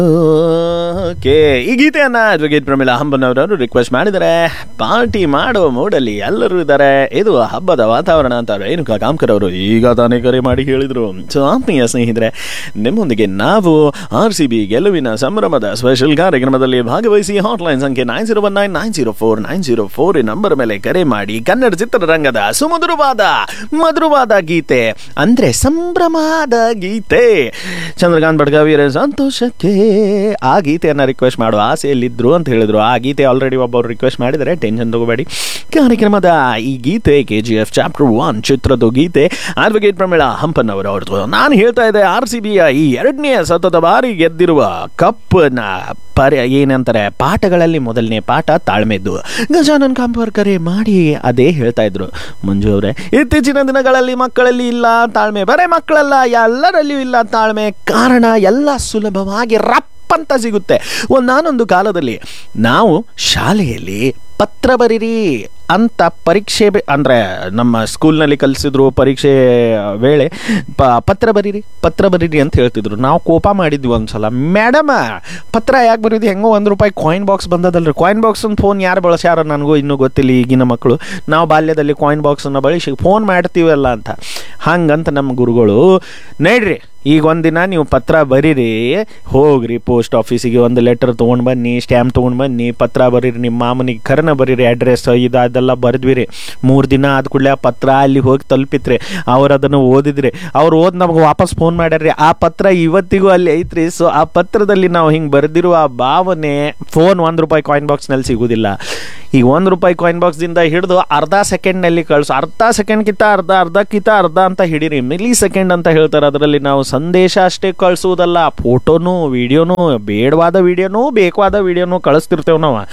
okay ಈ ಗೀತೆಯನ್ನ advocate Pramila ಹಂಬನವರವರು ರಿಕ್ವೆಸ್ಟ್ ಮಾಡಿದರೆ ಪಾರ್ಟಿ ಮಾಡೋ ಮೂಡಲ್ಲಿ ಎಲ್ಲರೂ ಇದ್ದಾರೆ ಇದು ಹಬ್ಬದ ವಾತಾವರಣ ಅಂತ ರೇಣುಕಾ ಕಾಮ್ಕರ್ ಅವರು ಈಗ ತಾನೇ ಕರೆ ಮಾಡಿ ಹೇಳಿದ್ರು ಸೊ ಆತ್ಮೀಯ ಸ್ನೇಹಿತರೆ ನಿಮ್ಮೊಂದಿಗೆ ನಾವು ಆರ್ ಸಿ ಬಿ ಗೆಲುವಿನ ಸಂಭ್ರಮದ ಸ್ಪೆಷಲ್ ಕಾರ್ಯಕ್ರಮದಲ್ಲಿ ಭಾಗವಹಿಸಿ ಹಾಟ್ಲೈನ್ ಸಂಖ್ಯೆ nine zero one nine nine zero four nine zero four ಈ ನಂಬರ್ ಮೇಲೆ ಕರೆ ಮಾಡಿ ಕನ್ನಡ ಚಿತ್ರರಂಗದ ಸುಮಧುರವಾದ ಮಧುರವಾದ ಗೀತೆ ಅಂದ್ರೆ ಸಂಭ್ರಮದ ಗೀತೆ ಚಂದ್ರಕಾಂತ್ ಬಡ್ಗಾವಿಯರ ಸಂತೋಷಕ್ಕೆ ಆ ಗೀತೆಯನ್ನ ರಿಕ್ವೆಸ್ಟ್ ಮಾಡುವ ಆಸೆಯಲ್ಲಿದ್ರು ಅಂತ ಹೇಳಿದ್ರು ಆ ಗೀತೆ ಆಲ್ರೆಡಿ ಒಬ್ಬರು ರಿಕ್ವೆಸ್ಟ್ ಮಾಡಿದರೆ ಟೆನ್ಷನ್ ತಗೋಬೇಡಿ ಕಾರ್ಯಕ್ರಮದ ಈ ಗೀತೆ K G F chapter one ಚಿತ್ರದ ಗೀತೆ ಅಡ್ವೊಕೇಟ್ ಪ್ರಮೀಳಾ ಹಂಪನ್ನವರು ಅವ್ರದ್ದು ನಾನು ಹೇಳ್ತಾ ಇದ್ದೆ ಆರ್ ಸಿ ಬಿಯ ಈ ಎರಡನೇ ಸತತ ಬಾರಿ ಗೆದ್ದಿರುವ ಕಪ್ನ ಪರಿ ಏನಂತಾರೆ ಪಾಠಗಳಲ್ಲಿ ಮೊದಲನೇ ಪಾಠ ತಾಳ್ಮೆದ್ದು ಗಜಾನನ್ ಕಾಂಪರ್ ಕರೆ ಮಾಡಿ ಅದೇ ಹೇಳ್ತಾ ಇದ್ರು ಮಂಜು ಅವರೇ ಇತ್ತೀಚಿನ ದಿನಗಳಲ್ಲಿ ಮಕ್ಕಳಲ್ಲಿ ಇಲ್ಲ ತಾಳ್ಮೆ ಬರೇ ಮಕ್ಕಳಲ್ಲ ಎಲ್ಲರಲ್ಲಿಯೂ ಇಲ್ಲ ತಾಳ್ಮೆ ಕಾರಣ ಎಲ್ಲ ಸುಲಭವಾಗಿ ರಪ್ ಅಂತ ಸಿಗುತ್ತೆ ಒಂದು ನಾನೊಂದು ಕಾಲದಲ್ಲಿ ನಾವು ಶಾಲೆಯಲ್ಲಿ ಪತ್ರ ಬರೀರಿ ಅಂತ ಪರೀಕ್ಷೆ ಬೆ- ಅಂದ್ರೆ ನಮ್ಮ ಸ್ಕೂಲ್ನಲ್ಲಿ ಕಲಿಸಿದ್ರು ಪರೀಕ್ಷೆ ವೇಳೆ ಪ ಪತ್ರ ಬರೀರಿ ಪತ್ರ ಬರೀರಿ ಅಂತ ಹೇಳ್ತಿದ್ರು ನಾವು ಕೋಪ ಮಾಡಿದ್ವಿ ಒಂದ್ಸಲ ಮೇಡಮ ಪತ್ರ ಯಾಕೆ ಬರೀದಿ ಹೆಂಗೋ ಒಂದು ರೂಪಾಯಿ ಕಾಯಿನ್ ಬಾಕ್ಸ್ ಬಂದದಲ್ರಿ ಕಾಯಿನ್ ಬಾಕ್ಸ್ ಒಂದು ಫೋನ್ ಯಾರು ಬಳಸ್ಯಾರ ನನಗೂ ಇನ್ನೂ ಗೊತ್ತಿಲ್ಲ ಈಗಿನ ಮಕ್ಕಳು ನಾವು ಬಾಲ್ಯದಲ್ಲಿ ಕಾಯಿನ್ ಬಾಕ್ಸನ್ನು ಬಳಸಿ ಫೋನ್ ಮಾಡ್ತೀವಲ್ಲ ಅಂತ ಹಂಗಂತ ನಮ್ಮ ಗುರುಗಳು ನೋಡ್ರಿ ಈಗ ಒಂದಿನ ನೀವು ಪತ್ರ ಬರೀರಿ ಹೋಗ್ರಿ ಪೋಸ್ಟ್ ಆಫೀಸಿಗೆ ಒಂದು ಲೆಟರ್ ತೊಗೊಂಡು ಬನ್ನಿ ಸ್ಟ್ಯಾಂಪ್ ತೊಗೊಂಡು ಬನ್ನಿ ಪತ್ರ ಬರೀರಿ ನಿಮ್ಮ ಮಾಮನಿಗೆ ಕರನ ಬರೀರಿ ಅಡ್ರೆಸ್ ಇದು ಅದೆಲ್ಲ ಬರೆದ್ವಿರಿ ಮೂರು ದಿನ ಆದ ಕೂಡಲೇ ಆ ಪತ್ರ ಅಲ್ಲಿ ಹೋಗಿ ತಲುಪಿತ್ರಿ ಅವ್ರು ಅದನ್ನು ಓದಿದ್ರಿ ಅವ್ರು ಓದಿ ನಮಗೆ ವಾಪಸ್ ಫೋನ್ ಮಾಡ್ಯಾರ್ರಿ ಆ ಪತ್ರ ಇವತ್ತಿಗೂ ಅಲ್ಲಿ ಐತ್ರಿ ಸೊ ಆ ಪತ್ರದಲ್ಲಿ ನಾವು ಹಿಂಗೆ ಬರೆದಿರುವ ಆ ಭಾವನೆ ಫೋನ್ ಒಂದು ರೂಪಾಯಿ ಕಾಯಿನ್ ಬಾಕ್ಸ್ನಲ್ಲಿ ಸಿಗೋದಿಲ್ಲ ಈಗ ಒಂದು ರೂಪಾಯಿ ಕಾಯಿನ್ ಬಾಕ್ಸ್ದಿಂದ ಹಿಡಿದು ಅರ್ಧ ಸೆಕೆಂಡ್ನಲ್ಲಿ ಕಳಿಸು ಅರ್ಧ ಸೆಕೆಂಡ್ಗಿಂತ ಅರ್ಧ ಅರ್ಧಕ್ಕಿಂತ ಅರ್ಧ ಅಂತ ಹಿಡೀರಿ ಮಿಲಿ ಸೆಕೆಂಡ್ ಅಂತ ಹೇಳ್ತಾರೆ ಅದರಲ್ಲಿ ನಾವು ಸಂದೇಶ ಅಷ್ಟೇ ಕಳಿಸುವುದಲ್ಲ ಫೋಟೋನು ವಿಡಿಯೋನು ಬೇಡವಾದ ವಿಡಿಯೋನು ಬೇಕಾದ ವಿಡಿಯೋನು ಕಳಿಸ್ತಿರ್ತೇವೆ ನಾವು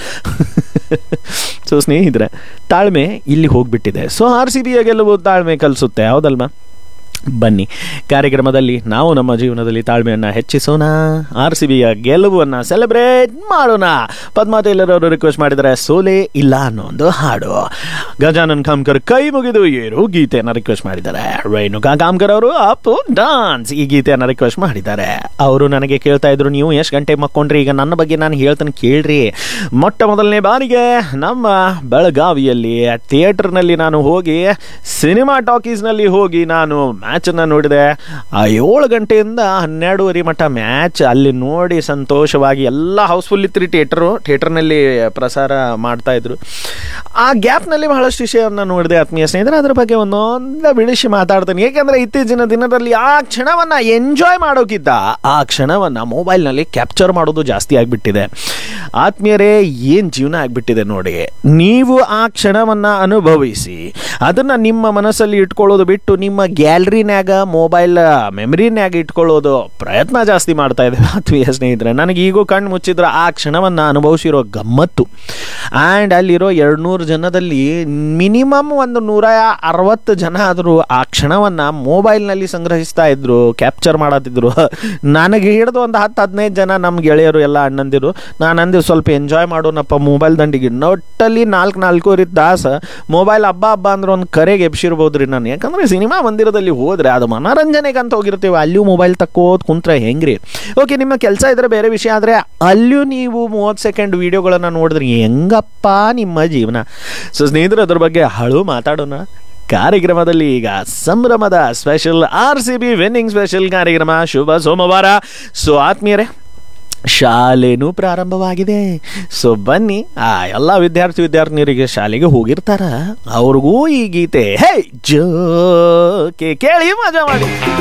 ಸೊ ಸ್ನೇಹಿತರೆ ತಾಳ್ಮೆ ಇಲ್ಲಿ ಹೋಗ್ಬಿಟ್ಟಿದೆ ಸೊ ಆರ್ ಸಿ ಬಿಯ ಗೆಲುವು ತಾಳ್ಮೆ ಕಲಿಸುತ್ತೆ ಹೌದಲ್ವಾ ಬನ್ನಿ ಕಾರ್ಯಕ್ರಮದಲ್ಲಿ ನಾವು ನಮ್ಮ ಜೀವನದಲ್ಲಿ ತಾಳ್ಮೆಯನ್ನು ಹೆಚ್ಚಿಸೋಣ ಆರ್ ಸಿ ಬಿಯ ಗೆಲುವನ್ನು ಸೆಲೆಬ್ರೇಟ್ ಮಾಡೋಣ ಪದ್ಮಾ ಟೇಲರ್ ಅವರು ರಿಕ್ವೆಸ್ಟ್ ಮಾಡಿದರೆ ಸೋಲೆ ಇಲ್ಲ ಅನ್ನೋ ಒಂದು ಹಾಡು ಗಜಾನನ್ ಕಾಮ್ಕರ್ ಕೈ ಮುಗಿದು ಏರು ಗೀತೆಯನ್ನು ರಿಕ್ವೆಸ್ಟ್ ಮಾಡಿದ್ದಾರೆ ರೇಣುಕಾ ಕಾಮ್ಕರ್ ಅವರು ಅಪ್ ಡಾನ್ಸ್ ಈ ಗೀತೆಯನ್ನು ರಿಕ್ವೆಸ್ಟ್ ಮಾಡಿದ್ದಾರೆ ಅವರು ನನಗೆ ಕೇಳ್ತಾ ಇದ್ರು ನೀವು ಎಷ್ಟು ಗಂಟೆ ಮಕ್ಕೊಂಡ್ರಿ ಈಗ ನನ್ನ ಬಗ್ಗೆ ನಾನು ಹೇಳ್ತಾನೆ ಕೇಳ್ರಿ ಮೊಟ್ಟ ಮೊದಲನೇ ಬಾರಿಗೆ ನಮ್ಮ ಬೆಳಗಾವಿಯಲ್ಲಿ ಥಿಯೇಟರ್ನಲ್ಲಿ ನಾನು ಹೋಗಿ ಸಿನಿಮಾ ಟಾಕೀಸ್ನಲ್ಲಿ ಹೋಗಿ ನಾನು ಮ್ಯಾಚನ್ನು ನೋಡಿದೆ ಆ ಏಳು ಗಂಟೆಯಿಂದ ಹನ್ನೆರಡೂವರೆ ಮಟ್ಟ ಮ್ಯಾಚ್ ಅಲ್ಲಿ ನೋಡಿ ಸಂತೋಷವಾಗಿ ಎಲ್ಲ ಹೌಸ್ಫುಲ್ ಇತ್ತು ರೀ ಥಿಯೇಟರು ಥಿಯೇಟರ್ನಲ್ಲಿ ಪ್ರಸಾರ ಮಾಡ್ತಾ ಇದ್ರು ಆ ಗ್ಯಾಪ್ನಲ್ಲಿ ಬಹಳಷ್ಟು ವಿಷಯವನ್ನು ನೋಡಿದೆ ಆತ್ಮೀಯ ಸ್ನೇಹಿತರೆ ಅದ್ರ ಬಗ್ಗೆ ಒಂದೊಂದು ಬಿಡಿಸಿ ಮಾತಾಡ್ತೇನೆ ಏಕೆಂದರೆ ಇತ್ತೀಚಿನ ದಿನದಲ್ಲಿ ಆ ಕ್ಷಣವನ್ನು ಎಂಜಾಯ್ ಮಾಡೋಕ್ಕಿಂತ ಆ ಕ್ಷಣವನ್ನು ಮೊಬೈಲ್ನಲ್ಲಿ ಕ್ಯಾಪ್ಚರ್ ಮಾಡೋದು ಜಾಸ್ತಿ ಆಗಿಬಿಟ್ಟಿದೆ ಆತ್ಮೀಯರೇ ಏನು ಜೀವನ ಆಗಿಬಿಟ್ಟಿದೆ ನೋಡಿ ನೀವು ಆ ಕ್ಷಣವನ್ನು ಅನುಭವಿಸಿ ಅದನ್ನು ನಿಮ್ಮ ಮನಸ್ಸಲ್ಲಿ ಇಟ್ಕೊಳ್ಳೋದು ಬಿಟ್ಟು ನಿಮ್ಮ ಗ್ಯಾಲರಿನ್ಯಾಗ ಮೊಬೈಲ್ ಮೆಮರಿನ್ಯಾಗ ಇಟ್ಕೊಳ್ಳೋದು ಪ್ರಯತ್ನ ಜಾಸ್ತಿ ಮಾಡ್ತಾ ಇದ್ದೇವೆ ಆತ್ಮೀಯ ಸ್ನೇಹಿತರೆ ನನಗೆ ಈಗೂ ಕಣ್ಣು ಮುಚ್ಚಿದ್ರೆ ಆ ಕ್ಷಣವನ್ನು ಅನುಭವಿಸಿರೋ ಗಮ್ಮತ್ತು ಆ್ಯಂಡ್ ಅಲ್ಲಿರೋ ಎರಡುನೂರು ಜನದಲ್ಲಿ ಮಿನಿಮಮ್ ಒಂದು ನೂರ ಅರವತ್ತು ಜನ ಆದರೂ ಆ ಕ್ಷಣವನ್ನು ಮೊಬೈಲ್ನಲ್ಲಿ ಸಂಗ್ರಹಿಸ್ತಾ ಇದ್ರು ಕ್ಯಾಪ್ಚರ್ ಮಾಡತ್ತಿದ್ರು ನನಗೆ ಹಿಡಿದು ಒಂದು ಹತ್ತು ಹದಿನೈದು ಜನ ನಮ್ಮ ಗೆಳೆಯರು ಎಲ್ಲ ಅಣ್ಣಂದಿರು ನಾನು ಅಂದೆ ಸ್ವಲ್ಪ ಎಂಜಾಯ್ ಮಾಡೋಣಪ್ಪ ಮೊಬೈಲ್ ದಂಡಿಗೆ ನೊಟ್ಟಲ್ಲಿ ನಾಲ್ಕು ನಾಲ್ಕೂವರೆ ತಾಸು ಮೊಬೈಲ್ ಹಬ್ಬ ಹಬ್ಬ ಅಂದ್ರೆ ಒಂದು ಕರೆಗೆ ಎಬ್ಸಿರ್ಬೋದು ರೀ ನಾನು ಯಾಕಂದರೆ ಸಿನಿಮಾ ಮಂದಿರದಲ್ಲಿ ಹೋದರೆ ಅದು ಮನೋರಂಜನೆಗೆ ಅಂತ ಹೋಗಿರ್ತೀವಿ ಅಲ್ಲಿಯೂ ಮೊಬೈಲ್ ತಕ್ಕೋದ್ ಕುಂತ್ರೆ ಹೆಂಗ್ರಿ ಓಕೆ ನಿಮ್ಮ ಕೆಲಸ ಇದ್ರೆ ಬೇರೆ ವಿಷಯ ಆದರೆ ಅಲ್ಲಿಯೂ ನೀವು ಮೂವತ್ತು ಸೆಕೆಂಡ್ ವೀಡಿಯೋಗಳನ್ನು ನೋಡಿದ್ರೆ ಹೆಂಗಪ್ಪ ನಿಮ್ಮ ಜೀವನ ಸೊ ಸ್ನೇಹಿತರು ಅದ್ರ ಬಗ್ಗೆ ಹಳು ಮಾತಾಡೋಣ ಕಾರ್ಯಕ್ರಮದಲ್ಲಿ ಈಗ ಸಂಭ್ರಮದ special R C B winning special ಕಾರ್ಯಕ್ರಮ ಶುಭ ಸೋಮವಾರ ಸೊ ಆತ್ಮೀಯರೇ ಶಾಲೆನೂ ಪ್ರಾರಂಭವಾಗಿದೆ ಸೊ ಬನ್ನಿ ಆ ಎಲ್ಲ ವಿದ್ಯಾರ್ಥಿ ವಿದ್ಯಾರ್ಥಿನಿಯರಿಗೆ ಶಾಲೆಗೆ ಹೋಗಿರ್ತಾರ ಅವ್ರಿಗೂ ಈ ಗೀತೆ ಹೇ ಜೋ ಕೇಳಿ ಮಜಾ ಮಾಡಿ